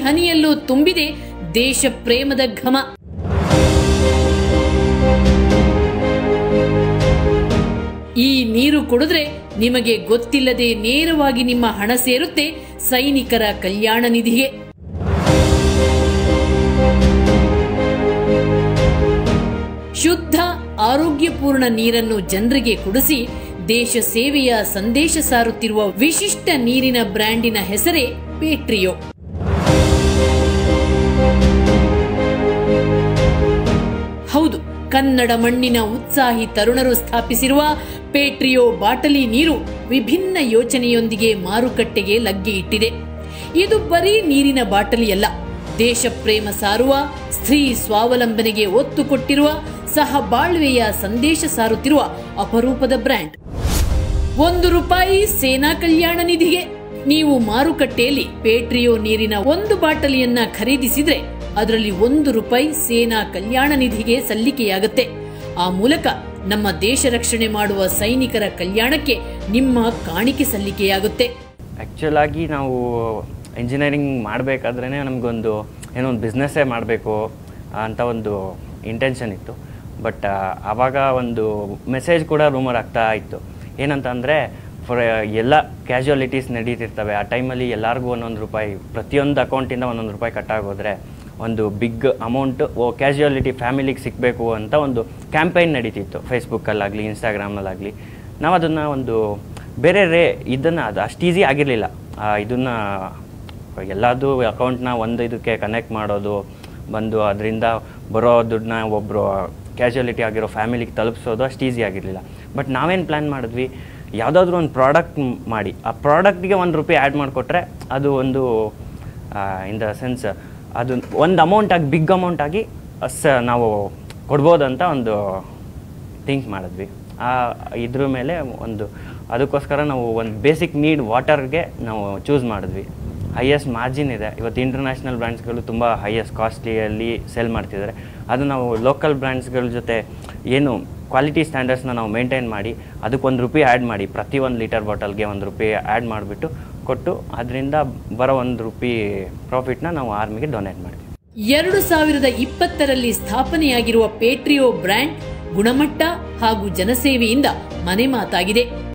ಹನಿಯಲ್ಲೂ ತುಂಬಿದೆ ದೇಶ ಪ್ರೇಮದ ಘಮ ಈ ನೀರು ಕುಡಿದ್ರೆ ನಿಮಗೆ ಗೊತ್ತಿಲ್ಲದೆ ನೇರವಾಗಿ ನಿಮ್ಮ ಹಣ ಸೇರುತ್ತೆ ಸೈನಿಕರ ಕಲ್ಯಾಣ ನಿಧಿಗೆ ಶುದ್ಧ ಆರೋಗ್ಯಪೂರ್ಣ ನೀರನ್ನು ಜನರಿಗೆ ಕುಡಿಸಿ ದೇಶ ಸೇವೆಯ ಸಂದೇಶ ಸಾರುತ್ತಿರುವ ವಿಶಿಷ್ಟ ನೀರಿನ ಬ್ರ್ಯಾಂಡಿನ ಹೆಸರೇ ಪೇಟ್ರಿಯೋ ಹೌದು ಕನ್ನಡ ಮಣ್ಣಿನ ಉತ್ಸಾಹಿ ತರುಣರು ಸ್ಥಾಪಿಸಿರುವ ಪೇಟ್ರಿಯೋ ಬಾಟಲಿ ನೀರು ವಿಭಿನ್ನ ಯೋಚನೆಯೊಂದಿಗೆ ಮಾರುಕಟ್ಟೆಗೆ ಲಗ್ಗೆ ಇಟ್ಟಿದೆ ಇದು ಬರೀ ನೀರಿನ ಬಾಟಲಿಯಲ್ಲ ದೇಶ ಪ್ರೇಮ ಸಾರುವ ಸ್ತ್ರೀ ಸ್ವಾವಲಂಬನೆಗೆ ಒತ್ತು ಕೊಟ್ಟಿರುವ ಸಹಬಾಳ್ವೆಯ ಸಂದೇಶ ಸಾರುತ್ತಿರುವ ಅಪರೂಪದ ಬ್ರ್ಯಾಂಡ್ ಒಂದು ರೂಪಾಯಿ ಸೇನಾ ಕಲ್ಯಾಣ ನಿಧಿಗೆ ನೀವು ಮಾರುಕಟ್ಟೆಯಲ್ಲಿ ಪೇಟ್ರಿಯೋ ನೀರಿನ ಒಂದು ಬಾಟಲಿಯನ್ನ ಖರೀದಿಸಿದ್ರೆ ಅದರಲ್ಲಿ ಒಂದು ರೂಪಾಯಿ ಸೇನಾ ಕಲ್ಯಾಣ ನಿಧಿಗೆ ಸಲ್ಲಿಕೆಯಾಗುತ್ತೆ ಆ ಮೂಲಕ ನಮ್ಮ ದೇಶ ರಕ್ಷಣೆ ಮಾಡುವ ಸೈನಿಕರ ಕಲ್ಯಾಣಕ್ಕೆ ನಿಮ್ಮ ಕಾಣಿಕೆ ಸಲ್ಲಿಕೆಯಾಗುತ್ತೆ ಆ್ಯಕ್ಚುಲ್ ಆಗಿ ನಾವು ಇಂಜಿನಿಯರಿಂಗ್ ಮಾಡಬೇಕಾದ್ರೇ ನಮಗೊಂದು ಏನೋ ಒಂದು ಬಿಸ್ನೆಸ್ಸೇ ಮಾಡಬೇಕು ಅಂತ ಒಂದು ಇಂಟೆನ್ಷನ್ ಇತ್ತು ಬಟ್ ಆವಾಗ ಒಂದು ಮೆಸೇಜ್ ಕೂಡ ರೂಮರ್ ಆಗ್ತಾ ಇತ್ತು ಏನಂತ ಅಂದರೆ ಫಾರ್ ಎಲ್ಲ ಕ್ಯಾಶುಯಾಲಿಟೀಸ್ ನಡೀತಿರ್ತವೆ ಆ ಟೈಮಲ್ಲಿ ಎಲ್ಲರಿಗೂ ಒಂದೊಂದು ರೂಪಾಯಿ ಪ್ರತಿಯೊಂದು ಅಕೌಂಟಿಂದ ಒಂದೊಂದು ರೂಪಾಯಿ ಕಟ್ಟಾಗೋದ್ರೆ ಒಂದು ಬಿಗ್ ಅಮೌಂಟ್ ಓ ಕ್ಯಾಶುಯಾಲಿಟಿ ಫ್ಯಾಮಿಲಿಗೆ ಸಿಗಬೇಕು ಅಂತ ಒಂದು ಕ್ಯಾಂಪೈನ್ ನಡೀತಿತ್ತು ಫೇಸ್ಬುಕ್ಕಲ್ಲಾಗಲಿ ಇನ್ಸ್ಟಾಗ್ರಾಮಲ್ಲಾಗಲಿ ನಾವು ಅದನ್ನು ಒಂದು ಬೇರೆ ರೇ ಇದನ್ನು ಅದು ಅಷ್ಟು ಈಸಿ ಆಗಿರಲಿಲ್ಲ ಇದನ್ನು ಎಲ್ಲದೂ ಅಕೌಂಟ್ನ ಒಂದು ಇದಕ್ಕೆ ಕನೆಕ್ಟ್ ಮಾಡೋದು ಬಂದು ಅದರಿಂದ ಬರೋ ದುಡ್ಡನ್ನ ಒಬ್ಬರು ಕ್ಯಾಶುಯಾಲಿಟಿ ಆಗಿರೋ ಫ್ಯಾಮಿಲಿಗೆ ತಲುಪಿಸೋದು ಅಷ್ಟು ಈಸಿ ಆಗಿರಲಿಲ್ಲ ಬಟ್ ನಾವೇನು ಪ್ಲ್ಯಾನ್ ಮಾಡಿದ್ವಿ ಯಾವುದಾದ್ರೂ ಒಂದು ಪ್ರಾಡಕ್ಟ್ ಮಾಡಿ ಆ ಪ್ರಾಡಕ್ಟ್ಗೆ ಒಂದು ರೂಪಾಯಿ ಆ್ಯಡ್ ಮಾಡಿಕೊಟ್ರೆ ಅದು ಒಂದು ಇನ್ ದ ಸೆನ್ಸ್ ಅದು ಒಂದು ಅಮೌಂಟ್ ಆಗಿ ಬಿಗ್ ಅಮೌಂಟ್ ಆಗಿ ಸ ನಾವು ಕೊಡ್ಬೋದಂತ ಒಂದು ಥಿಂಕ್ ಮಾಡಿದ್ವಿ ಆ ಇದ್ರ ಮೇಲೆ ಒಂದು ಅದಕ್ಕೋಸ್ಕರ ನಾವು ಒಂದು ಬೇಸಿಕ್ ನೀಡ್ ವಾಟರ್ಗೆ ನಾವು ಚೂಸ್ ಮಾಡಿದ್ವಿ ಹೈಯೆಸ್ಟ್ ಮಾರ್ಜಿನ್ ಇದೆ ಇವತ್ತು ಇಂಟರ್ನ್ಯಾಷನಲ್ ಬ್ರ್ಯಾಂಡ್ಸ್ಗಳು ತುಂಬ ಹೈಯೆಸ್ಟ್ ಕಾಸ್ಟ್ಲಿಯಲ್ಲಿ ಸೆಲ್ ಮಾಡ್ತಿದ್ದಾರೆ ಅದು ನಾವು ಲೋಕಲ್ ಬ್ರ್ಯಾಂಡ್ಸ್ಗಳ ಜೊತೆ ಏನು ಕ್ವಾಲಿಟಿ ಸ್ಟ್ಯಾಂಡರ್ಡ್ಸ್ನ ನಾವು ಮೇಂಟೈನ್ ಮಾಡಿ ಅದಕ್ಕೆ ಒಂದು ರೂಪಾಯಿ ಆ್ಯಡ್ ಮಾಡಿ ಪ್ರತಿ ಒಂದು ಲೀಟರ್ ಬಾಟಲ್ಗೆ ಒಂದು ರೂಪಾಯಿ ಆ್ಯಡ್ ಮಾಡಿಬಿಟ್ಟು ಕೊಟ್ಟು ಅದರಿಂದ ಬರೋ ಒಂದು ರೂಪಾಯಿ ಪ್ರಾಫಿಟ್ನ ನಾವು ಆರ್ಮಿಗೆ ಡೊನೇಟ್ ಮಾಡ್ತೀವಿ ಎರಡು ಸಾವಿರದ ಇಪ್ಪತ್ತರಲ್ಲಿ ಸ್ಥಾಪನೆಯಾಗಿರುವ ಪೇಟ್ರಿಯೋ ಬ್ರ್ಯಾಂಡ್ ಗುಣಮಟ್ಟ ಹಾಗೂ ಜನಸೇವೆಯಿಂದ ಮನೆ ಮಾತಾಗಿದೆ